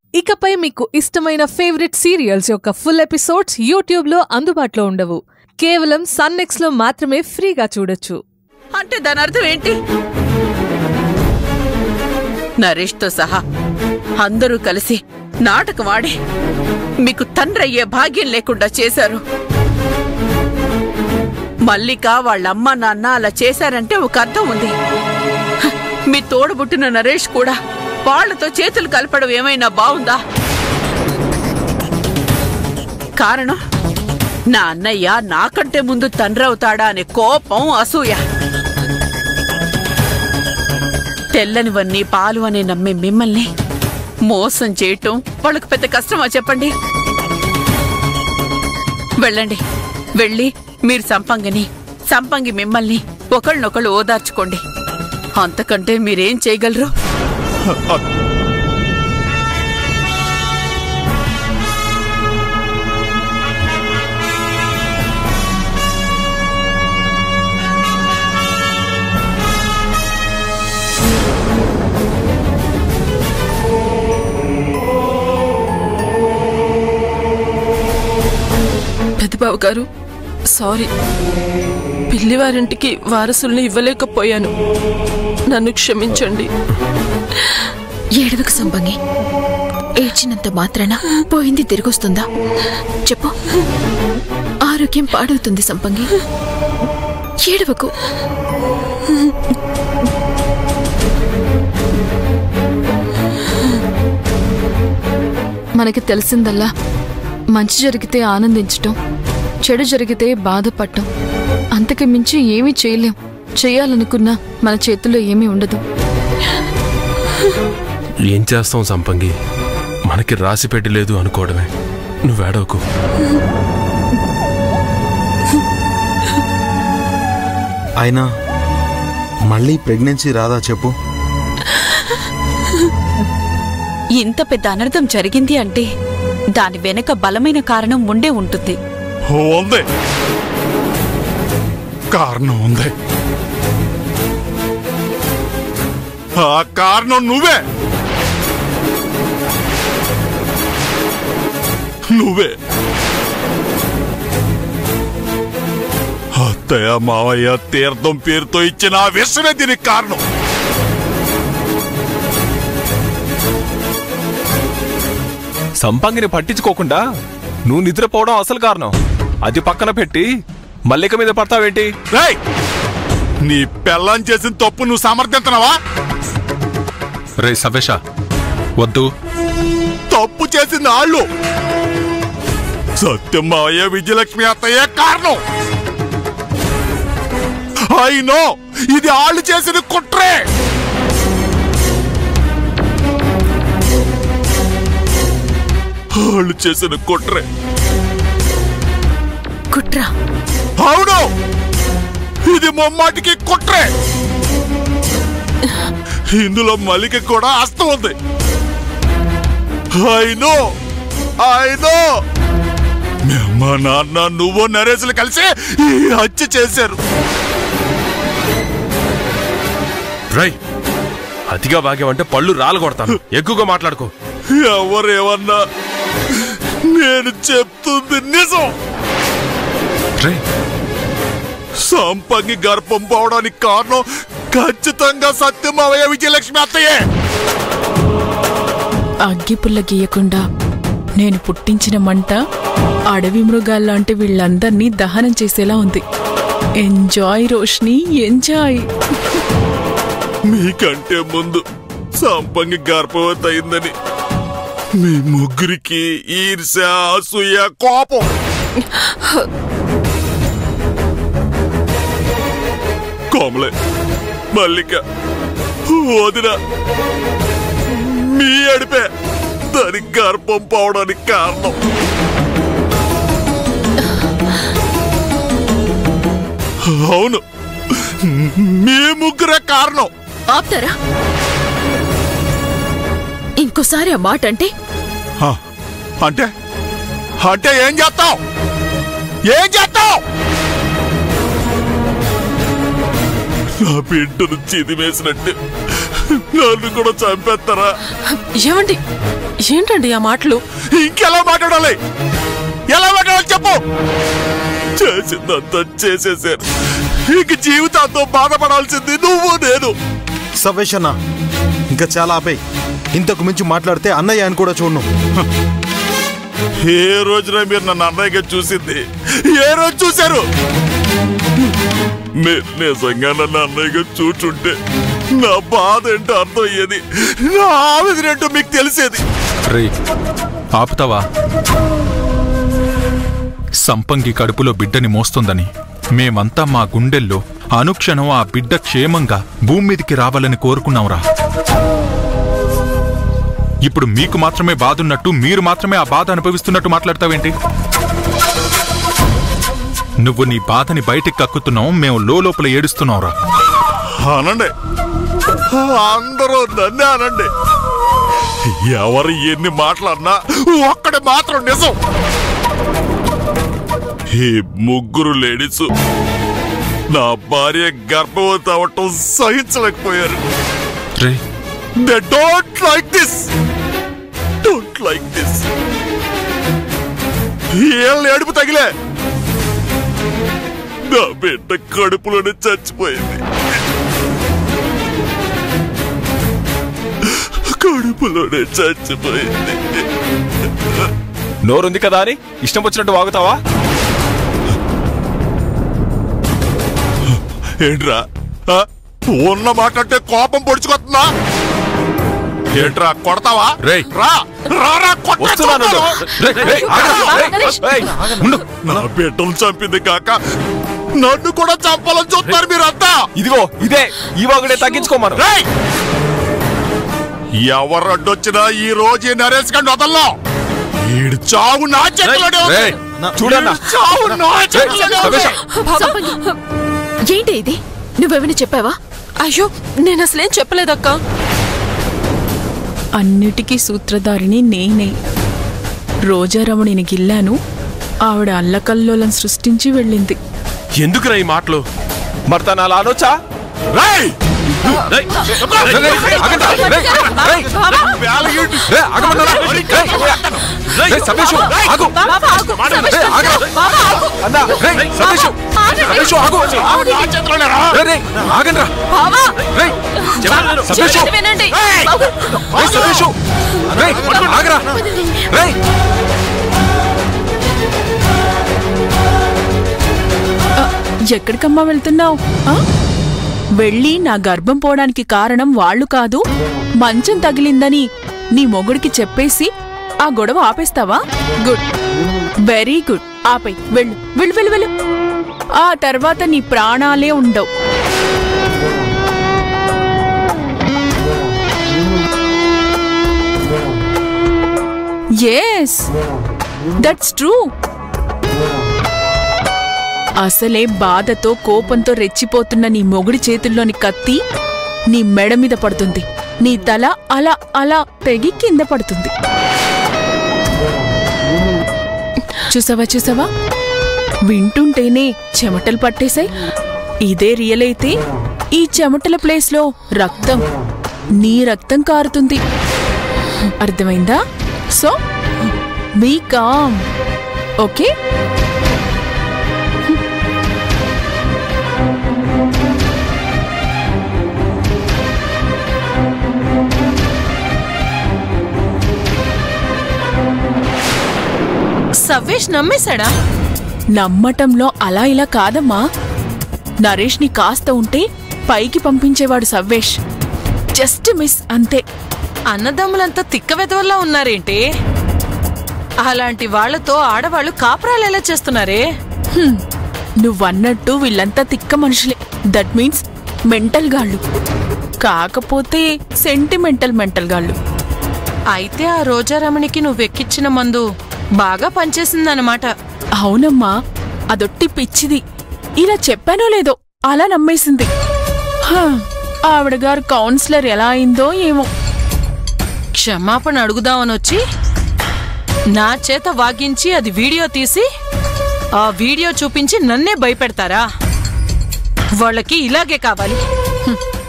ఇకపై మీకు ఇష్టమైన ఫేవరెట్ సీరియల్స్ యొక్క ఫుల్ ఎపిసోడ్స్ యూట్యూబ్లో అందుబాటులో ఉండవు కేవలం సన్నెక్స్లో మాత్రమే ఫ్రీగా చూడొచ్చు అంటే దాని అర్థం ఏంటి నరేష్తో సహా అందరూ కలిసి నాటకం ఆడి మీకు తండ్రి అయ్యే భాగ్యం లేకుండా చేశారు మల్లిక వాళ్ళ అమ్మ నాన్న అలా చేశారంటే ఒక అర్థం ఉంది హ, మీ తోడబుట్టిన నరేష్ కూడా వాళ్ళతో చేతులు కలపడం ఏమైనా బావుందా కారణం నా అన్నయ్య నాకంటే ముందు తండ్రి అవుతాడా అనే కోపం అసూయ తెల్లనివన్నీ పాలు అని నమ్మే మిమ్మల్ని మోసం చేయటం వాళ్ళకు పెద్ద కష్టమా చెప్పండి వెళ్ళండి వెళ్ళి మీరు సంపంగిని సంపంగి మిమ్మల్ని ఒకళ్ళనొకళ్ళు ఓదార్చుకోండి అంతకంటే మీరేం చేయగలరు పెద్దబాబు గారు సారీ పిల్లివారింటికి వారసుల్ని ఇవ్వలేకపోయాను నన్ను క్షమించండి ఏడవకు సంపంగి ఏడ్చినంత మాత్రాన పోయింది తిరిగొస్తుందా చెప్పు ఆరోగ్యం పాడవుతుంది సంపంగి ఏడవకు మనకి తెలిసిందల్లా మంచి జరిగితే ఆనందించటం చెడు జరిగితే బాధపడటం అంతకు మించి ఏమీ చేయలేం చేయాలనుకున్నా మన చేతుల్లో ఏమీ ఉండదు ఏం చేస్తాం సంపంగి మనకి రాసి పెట్టలేదు అనుకోవడమే నువ్వేడవకు అయినా మళ్ళీ ప్రెగ్నెన్సీ రాదా చెప్పు ఇంత పెద్ద అనర్థం జరిగింది అంటే దాని వెనక బలమైన కారణం ఉండే ఉంటుంది ఉంది కారణం ఉంది ఆ కారణం నువ్వే నువ్వే అత్తయ్య మావయ్య తీర్థం పేరుతో ఇచ్చిన ఆ విషమే దీనికి కారణం సంపంగిని పట్టించుకోకుండా నువ్వు నిద్రపోవడం అసలు కారణం అది పక్కన పెట్టి మల్లిక మీద పడతావేంటి రేయ్ నీ పెళ్ళం చేసిన తప్పు నువ్వు సమర్థించనవా రే సవేష వద్దు తప్పు చేసింది ఆళ్ళు సత్యం మావయ్య విజయలక్ష్మి అత్తయ్య కారణం అయినో ఇది ఆళ్ళు చేసిన కుట్రే ఆళ్ళు చేసిన కుట్రే కుట్రా అవును ఇది ముమ్మాటికి కుట్రే ఇందులో మల్లిక కూడా అస్తం ఉంది అయినో అయినో మీ అమ్మ నాన్న నువ్వు నరేసులు కలిసి ఈ హత్య చేశారు రై అతిగా భాగ్యం పళ్ళు రాలు కొడతాను ఎక్కువగా మాట్లాడుకో ఎవరేమన్నా నేను చెప్తుంది నిజం రే సంపంగి గర్భం పోవడానికి కారణం ఖచ్చితంగా సత్యమావయ్య విజయలక్ష్మి అత్తయ్యే అగ్గిపుల్ల గీయకుండా నేను పుట్టించిన మంట అడవి మృగాల్లాంటి వీళ్ళందర్నీ దహనం చేసేలా ఉంది ఎంజాయ్ రోష్ని ఎంజాయ్ మీకంటే ముందు సంపంగి గర్భవతి అయిందని మీ ముగ్గురికి ఈర్ష అసూయ కోపం కోమలే మల్లిక వదిన మీ అడిపే దాని గర్భం పోవడానికి కారణం అవును మీ ముగ్గురే కారణం ఆపుతారా ఇంకోసారి ఆ మాట అంటే హ, అంటే అంటే ఏం చేస్తావు ఏం చేస్తావు నా బిడ్డను చిదిమేసినట్టు నన్ను కూడా చంపేస్తారా ఏమండి ఏంటండి ఆ మాటలు ఇంకెలా మాట్లాడాలి ఎలా మాట్లాడాలి చెప్పు చేసిందంతా చేసేసారు ఇంక జీవితాంతో బాధపడాల్సింది నువ్వు నేను సవేష్ అన్న ఇంకా చాలా ఆపే ఇంతకు మించి మాట్లాడితే అన్నయ్య అని కూడా చూడను ఏ రోజున మీరు నన్ను అన్నయ్యగా చూసింది ఏ రోజు చూశారు మీరు నిజంగా నన్ను అన్నయ్యగా చూచుంటే నా బాధ ఏంటో అర్థం అయ్యేది నా ఆవేదన ఏంటో మీకు తెలిసేది రే ఆపుతావా సంపంగి కడుపులో బిడ్డని మోస్తుందని మేమంతా మా గుండెల్లో అనుక్షణం ఆ బిడ్డ క్షేమంగా భూమి మీదికి రావాలని కోరుకున్నాంరా ఇప్పుడు మీకు మాత్రమే బాధున్నట్టు మీరు మాత్రమే ఆ బాధ అనుభవిస్తున్నట్టు మాట్లాడతావేంటి నువ్వు నీ బాధని బయటికి కక్కుతున్నావు మేము లోపల ఏడుస్తున్నావురా అనండి అందరూ నన్నే అనండి ఎవరు ఎన్ని మాట్లాడినా ఒక్కడి మాత్రం నిజం ఈ ముగ్గురు లేడీస్ నా భార్య గర్భవతి అవటం సహించలేకపోయారు రే they don't like this don't like this ఏళ్ళు ఏడుపు తగిలే నా బిడ్డ కడుపులోనే చచ్చిపోయింది కడుపులోనే చచ్చిపోయింది నోరుంది కదా అని ఇష్టం వచ్చినట్టు వాగుతావా ఏంట్రా ఆ? ఉన్న మాట అంటే కోపం పొడుచుకొస్తుందా ఏంట్రా కొడతావా రేయ్. రా రా రా కొట్ట వస్తున్నాను రేయ్, రేయ్, ఆగరా, రేయ్, రేయ్, ఉండు. నా బిడ్డను చంపింది కాక నన్ను కూడా చంపాలని చూస్తున్నారు మీరంతా ఇదిగో ఇదే ఈ వాగుడే తగ్గించుకోమను రేయ్! ఎవరు అడ్డొచ్చినా ఈ రోజు ఈ నరేష్ గండి వదల్లో ఈడు చావు నా చేతిలోనే ఉంది. రేయ్, చూడన్నా ఈడు చావు నా చేతిలోనే ఉంది. సవేశ, సంపంగి ఏంటి ఇది నువ్వేమైనా చెప్పావా అయ్యో నేను అసలేం చెప్పలేదక్క అన్నిటికీ సూత్రధారిని నేనే రోజారమణిని గిల్లాను ఆవిడ అల్లకల్లోలం సృష్టించి వెళ్ళింది ఎందుకురా ఈ మాటలు మరి తను అలా అనొచ్చా రేయ్! రేయ్, రేయ్, రేయ్, ఆగండి, రేయ్, రేయ్, వేలగీడు. రేయ్, ఆగమన్నారా? రేయ్, రేయ్, సతీషు, ఆగు. రేయ్, ఆగరా. అన్నా, రేయ్, సతీషు, సతీషు, ఆగు. నా చేతిలోనే రా. రేయ్, రేయ్, ఆగండ్రా. రేయ్, సతీషు, వినండి రేయ్, సతీషు, రేయ్, ఆగరా. రేయ్, ఎక్కడికమ్మా వెళ్తున్నావు వెళ్ళి నా గర్భం పోవడానికి కారణం వాళ్ళు కాదు మంచం తగిలిందని నీ మొగుడికి చెప్పేసి ఆ గొడవ ఆపేస్తావా గుడ్ వెరీ గుడ్ ఆపై వెళ్ళు వెళ్ళు వెళ్ళు వెళ్ళు ఆ తర్వాత నీ ప్రాణాలే ఉండవు ఎస్ దట్స్ ట్రూ అసలే బాధతో కోపంతో రెచ్చిపోతున్న నీ మొగుడి చేతుల్లోని కత్తి నీ మెడ మీద పడుతుంది నీ తల అలా అలా తెగి కింద పడుతుంది చూసావా చూసావా వింటుంటేనే చెమటలు పట్టేశాయి ఇదే రియల్ అయితే ఈ చెమటల ప్లేస్లో రక్తం నీ రక్తం కారుతుంది అర్థమైందా సో బీ కామ్ ఓకే సవ్వేష్ నమ్మేశాడా నమ్మటంలో అలా ఇలా కాదమ్మా నరేష్ని కాస్త ఉంటే పైకి పంపించేవాడు సవ్వేష్ జస్ట్ మిస్ అంతే అన్నదమ్ములంతా తిక్క వెదవల్లా ఉన్నారేంటి అలాంటి వాళ్లతో ఆడవాళ్లు కాపురాలు ఎలా చేస్తున్నారే హ్మ్. నువ్వన్నట్టు వీళ్ళంతా తిక్క మనుషులే దట్ మీన్స్ మెంటల్ గాళ్ళు కాకపోతే సెంటిమెంటల్ మెంటల్ గాళ్ళు అయితే ఆ రోజారమణికి నువ్వెక్కిచ్చిన మందు బాగా పనిచేసిందన్నమాట అవునమ్మా అదొట్టి పిచ్చిది ఇలా చెప్పానో లేదో అలా నమ్మేసింది హా, ఆవిడ గారు కౌన్సిలర్ ఎలా అయిందో ఏమో క్షమాపణ అడుగుదామనొచ్చి నా చేత వాగించి అది వీడియో తీసి ఆ వీడియో చూపించి నన్నే భయపెడతారా వాళ్ళకి ఇలాగే కావాలి హ్మ్.